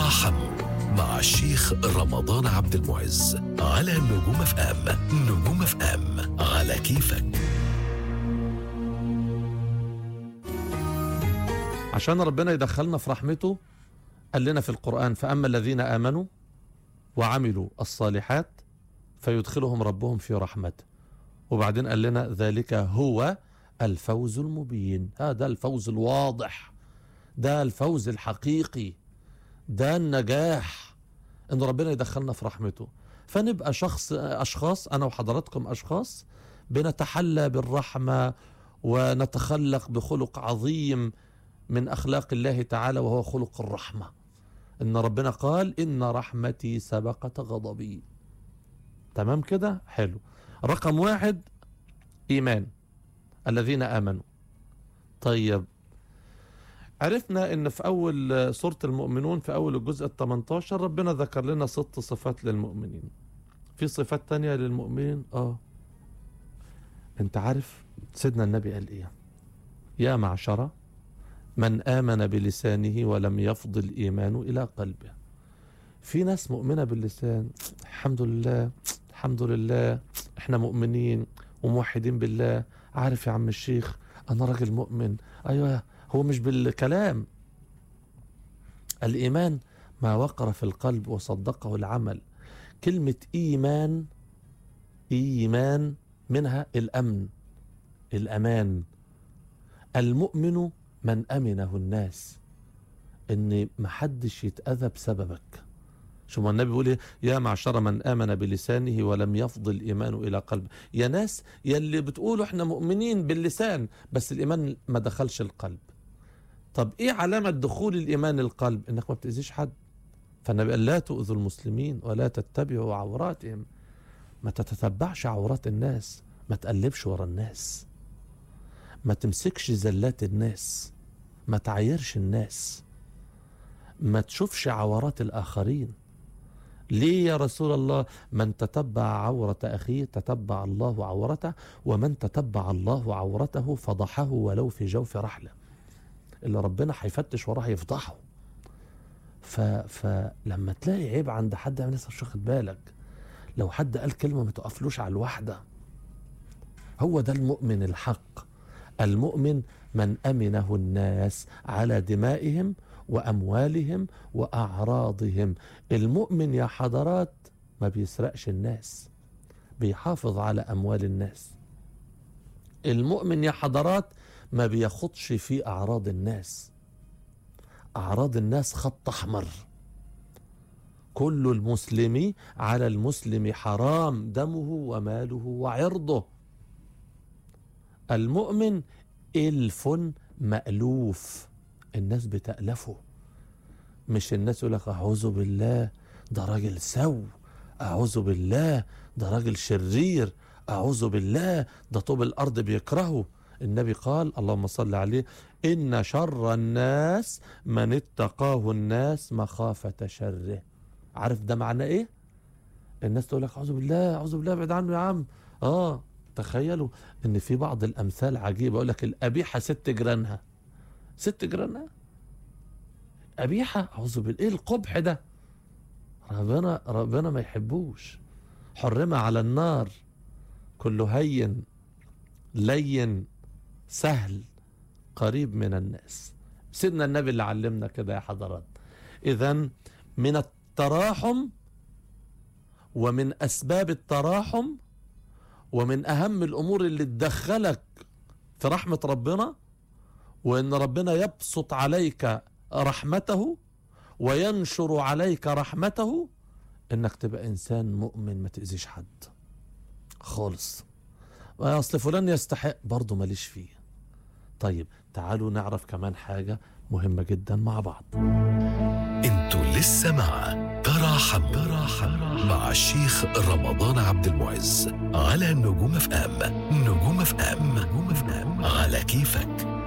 تراحموا مع الشيخ رمضان عبد المعز على نجوم اف ام نجوم اف ام على كيفك عشان ربنا يدخلنا في رحمته قال لنا في القرآن فأما الذين آمنوا وعملوا الصالحات فيدخلهم ربهم في رحمته وبعدين قال لنا ذلك هو الفوز المبين هذا الفوز الواضح ده الفوز الحقيقي ده النجاح ان ربنا يدخلنا في رحمته فنبقى شخص اشخاص انا وحضراتكم اشخاص بنتحلى بالرحمه ونتخلق بخلق عظيم من اخلاق الله تعالى وهو خلق الرحمه ان ربنا قال ان رحمتي سبقت غضبي تمام كده حلو رقم واحد ايمان الذين امنوا طيب عرفنا ان في اول سورة المؤمنون في اول الجزء ال 18 ربنا ذكر لنا ست صفات للمؤمنين في صفات تانية للمؤمنين اه انت عارف سيدنا النبي قال ايه يا معشرة من آمن بلسانه ولم يفض الإيمان إلى قلبه في ناس مؤمنة باللسان الحمد لله الحمد لله احنا مؤمنين وموحدين بالله عارف يا عم الشيخ انا راجل مؤمن ايوه هو مش بالكلام الايمان ما وقر في القلب وصدقه العمل كلمة ايمان ايمان منها الامن الامان المؤمن من امنه الناس ان محدش يتاذى بسببك شوف ما النبي بيقول ايه يا معشر من امن بلسانه ولم يفض الايمان الى قلبه يا ناس يلي بتقولوا احنا مؤمنين باللسان بس الايمان ما دخلش القلب طب ايه علامه دخول الايمان القلب انك ما بتاذيش حد فالنبي قال لا تؤذوا المسلمين ولا تتبعوا عوراتهم ما تتتبعش عورات الناس ما تقلبش ورا الناس ما تمسكش زلات الناس ما تعايرش الناس ما تشوفش عورات الآخرين ليه يا رسول الله من تتبع عورة أخيه تتبع الله عورته ومن تتبع الله عورته فضحه ولو في جوف رحلة اللي ربنا هيفتش وراه يفضحه ف... فلما تلاقي عيب عند حد يعني لسه مش واخد بالك لو حد قال كلمة ما تقفلوش على الواحدة هو ده المؤمن الحق المؤمن من امنه الناس على دمائهم واموالهم واعراضهم المؤمن يا حضرات ما بيسرقش الناس بيحافظ على اموال الناس المؤمن يا حضرات ما بياخدش في اعراض الناس اعراض الناس خط احمر كل المسلم على المسلم حرام دمه وماله وعرضه المؤمن الف مألوف الناس بتألفه مش الناس يقول لك أعوذ بالله ده راجل سو أعوذ بالله ده راجل شرير أعوذ بالله ده طوب الأرض بيكرهه النبي قال اللهم صل عليه إن شر الناس من اتقاه الناس مخافة شره عارف ده معناه إيه؟ الناس تقول لك أعوذ بالله أعوذ بالله ابعد عنه يا عم آه تخيلوا ان في بعض الامثال عجيبه يقول لك الابيحه ست جيرانها ست جيرانها ابيحه اعوذ بالله ايه القبح ده ربنا ربنا ما يحبوش حرم على النار كله هين لين سهل قريب من الناس سيدنا النبي اللي علمنا كده يا حضرات اذا من التراحم ومن اسباب التراحم ومن اهم الامور اللي تدخلك في رحمه ربنا وان ربنا يبسط عليك رحمته وينشر عليك رحمته انك تبقى انسان مؤمن ما تاذيش حد خالص اصل فلان يستحق برضه ماليش فيه طيب تعالوا نعرف كمان حاجه مهمه جدا مع بعض انتوا لسه مع تراحم تراحم مع الشيخ رمضان عبد المعز على نجوم اف ام نجوم اف ام نجوم اف ام على كيفك